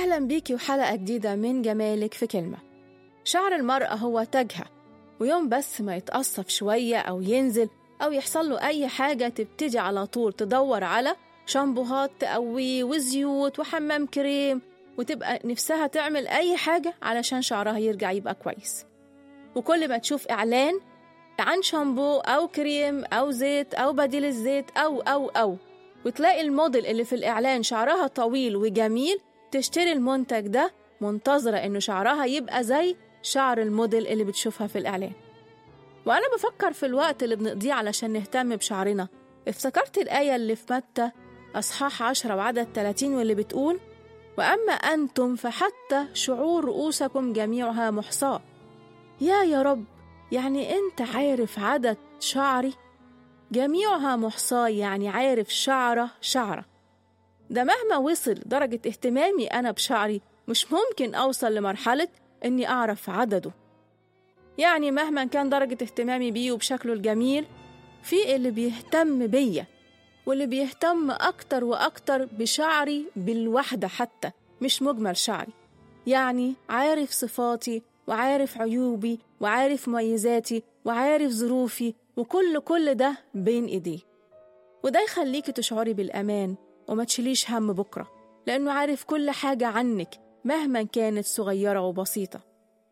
أهلا بيكي وحلقة جديدة من جمالك في كلمة شعر المرأة هو تاجها ويوم بس ما يتقصف شوية أو ينزل أو يحصل له أي حاجة تبتدي على طول تدور على شامبوهات تقويه وزيوت وحمام كريم وتبقى نفسها تعمل أي حاجة علشان شعرها يرجع يبقى كويس وكل ما تشوف إعلان عن شامبو أو كريم أو زيت أو بديل الزيت أو أو أو وتلاقي الموديل اللي في الإعلان شعرها طويل وجميل تشتري المنتج ده منتظرة إنه شعرها يبقى زي شعر الموديل اللي بتشوفها في الإعلان وأنا بفكر في الوقت اللي بنقضيه علشان نهتم بشعرنا افتكرت الآية اللي في متى أصحاح عشرة وعدد 30 واللي بتقول وأما أنتم فحتى شعور رؤوسكم جميعها محصاة يا يا رب يعني أنت عارف عدد شعري جميعها محصاة يعني عارف شعرة شعرة ده مهما وصل درجة اهتمامي أنا بشعري مش ممكن أوصل لمرحلة إني أعرف عدده يعني مهما كان درجة اهتمامي بيه وبشكله الجميل في اللي بيهتم بيا واللي بيهتم أكتر وأكتر بشعري بالوحدة حتى مش مجمل شعري يعني عارف صفاتي وعارف عيوبي وعارف مميزاتي وعارف ظروفي وكل كل ده بين إيديه وده يخليكي تشعري بالأمان وما تشيليش هم بكرة لأنه عارف كل حاجة عنك مهما كانت صغيرة وبسيطة